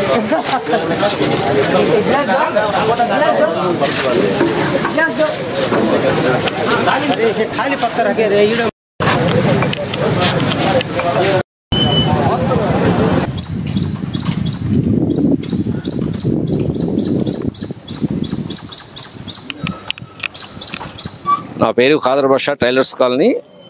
खाली पत्थर रखे रे इधर నా పేరు ఖాదర్ బాషా టైలర్స్ కాలనీ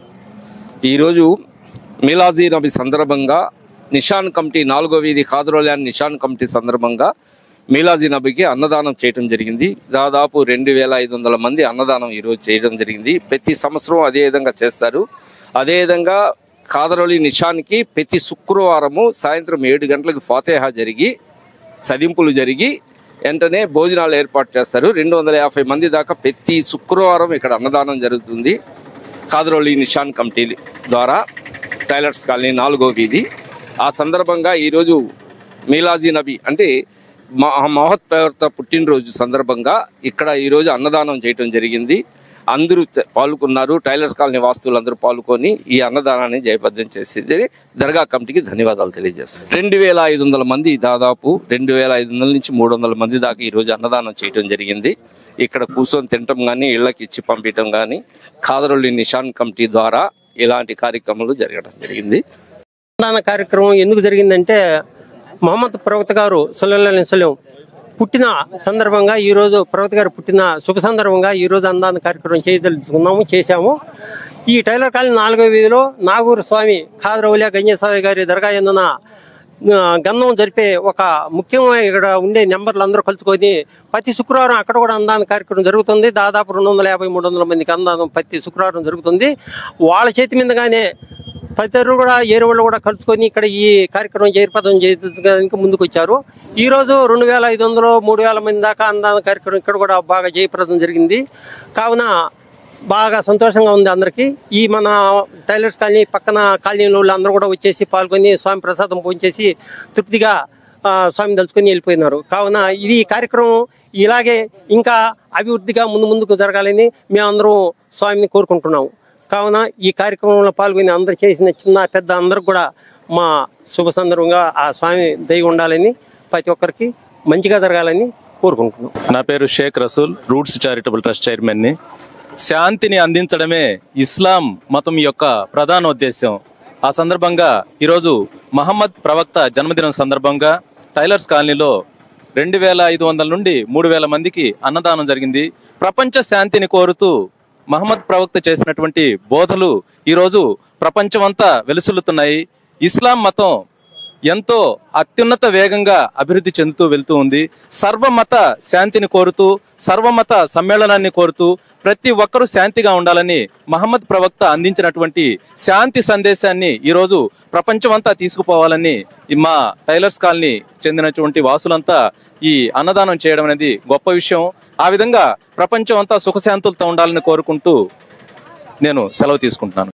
ఈరోజు మిలాజీ నబి సందర్భంగా నిషాన్ కమిటీ నాలుగో వీధి ఖాదరోల్యాన్ నిషాన్ కమిటీ సందర్భంగా మీలాజీ నబికి అన్నదానం చేయడం జరిగింది దాదాపు రెండు వేల ఐదు వందల మంది అన్నదానం ఈరోజు చేయడం జరిగింది ప్రతి సంవత్సరం అదే విధంగా చేస్తారు అదేవిధంగా ఖాదరోలి నిషాన్కి ప్రతి శుక్రవారము సాయంత్రం ఏడు గంటలకు ఫాతేహా జరిగి సదింపులు జరిగి వెంటనే భోజనాలు ఏర్పాటు చేస్తారు రెండు వందల యాభై మంది దాకా ప్రతి శుక్రవారం ఇక్కడ అన్నదానం జరుగుతుంది కాదరోలి నిషాన్ కమిటీ ద్వారా టైలర్స్ కాలనీ నాలుగో వీధి ఆ సందర్భంగా ఈరోజు మీలాజీ నబీ అంటే మహ మహత్ ప్రవర్త పుట్టినరోజు సందర్భంగా ఇక్కడ ఈరోజు అన్నదానం చేయటం జరిగింది అందరూ చ- పాల్గొన్నారు టైలర్స్ కాలనీ వాస్తువులు అందరూ పాల్గొని ఈ అన్నదానాన్ని జయబద్ధం చేసేది దర్గా కమిటీకి ధన్యవాదాలు తెలియజేస్తారు రెండు వేల ఐదు వందల మంది దాదాపు రెండు వేల ఐదు వందల నుంచి మూడు వందల మంది దాకా ఈరోజు అన్నదానం చేయటం జరిగింది ఇక్కడ కూర్చొని తినటం కానీ ఇళ్ళకి ఇచ్చి పంపించడం కానీ ఖాదరొల్లి నిషాన్ కమిటీ ద్వారా ఇలాంటి కార్యక్రమాలు జరగడం జరిగింది అన్నదాన కార్యక్రమం ఎందుకు జరిగిందంటే మొహమ్మద్ ప్రవక్త గారు సల్లల్లాహు సలం పుట్టిన సందర్భంగా ఈ రోజు ప్రవక్త గారు పుట్టిన శుభ సందర్భంగా ఈ రోజు అన్నదాన కార్యక్రమం చేయదలుచుకున్నాము చేశాము ఈ టైలర్ కాలనీ నాలుగో వీధిలో నాగూరు స్వామి ఖాదరౌలియా గంజస్వామి గారి దర్గా ఎందున ఆ, గంధం జరిపే ఒక ముఖ్యమైన ఇక్కడ ఉండే నెంబర్లు అందరూ కలుసుకొని ప్రతి శుక్రవారం అక్కడ కూడా అన్నదాన కార్యక్రమం జరుగుతుంది దాదాపు రెండు వందల యాభై మూడు వందల మందికి అన్నదానం ప్రతి శుక్రవారం జరుగుతుంది వాళ్ళ చేతి మీదగానే తదితరులు కూడా ఏరు వాళ్ళు కూడా కలుసుకొని ఇక్కడ ఈ కార్యక్రమం జయప్రదం చేయడానికి ముందుకు వచ్చారు ఈ రోజు రెండు వేల ఐదు వందలు మూడు వేల మంది దాకా అన్నదాన కార్యక్రమం ఇక్కడ కూడా బాగా జయప్రదం జరిగింది కావున బాగా సంతోషంగా ఉంది అందరికీ ఈ మన టైలర్స్ కాలనీ పక్కన కాలనీలో వాళ్ళు అందరూ కూడా వచ్చేసి పాల్గొని స్వామి ప్రసాదం పోంచేసి తృప్తిగా ఆ, స్వామిని తలుచుకొని వెళ్ళిపోయినారు కావున ఇది ఈ కార్యక్రమం ఇలాగే ఇంకా అభివృద్ధిగా ముందు ముందుకు జరగాలని మేమందరం స్వామిని కోరుకుంటున్నాము కావున ఈ కార్యక్రమంలో పాల్గొని అందరూ చేసిన చిన్న పెద్ద అందరికి కూడా మా శుభ సందర్భంగా ఆ స్వామి దయ ఉండాలని ప్రతి ఒక్కరికి మంచిగా జరగాలని కోరుకుంటున్నాం నా పేరు Sheikh Rasool roots charitable trust చైర్మన్ని శాంతిని అందించడమే ఇస్లాం మతం యొక్క ప్రధాన ఉద్దేశం ఆ సందర్భంగా ఈరోజు మహమ్మద్ ప్రవక్త జన్మదినం సందర్భంగా టైలర్స్ కాలనీలో రెండు వేల ఐదు వందల నుండి మూడు వేల మందికి అన్నదానం జరిగింది ప్రపంచ శాంతిని కోరుతూ మహమ్మద్ ప్రవక్త చేసినటువంటి బోధలు ఈరోజు ప్రపంచమంతా వెలుసులుతున్నాయి ఇస్లాం మతం ఎంతో అత్యున్నత వేగంగా అభివృద్ధి చెందుతూ వెళ్తూ ఉంది సర్వమత శాంతిని కోరుతూ సర్వమత సమ్మేళనాన్ని కోరుతూ ప్రతి ఒక్కరూ శాంతిగా ఉండాలని మహమ్మద్ ప్రవక్త అందించినటువంటి శాంతి సందేశాన్ని ఈరోజు ప్రపంచమంతా తీసుకుపోవాలని ఈ మా టైలర్స్ కాలనీ చెందినటువంటి వాసులంతా ఈ అన్నదానం చేయడం అనేది గొప్ప విషయం ఆ విధంగా ప్రపంచం అంతా సుఖశాంతులతో ఉండాలని కోరుకుంటూ నేను సెలవు తీసుకుంటున్నాను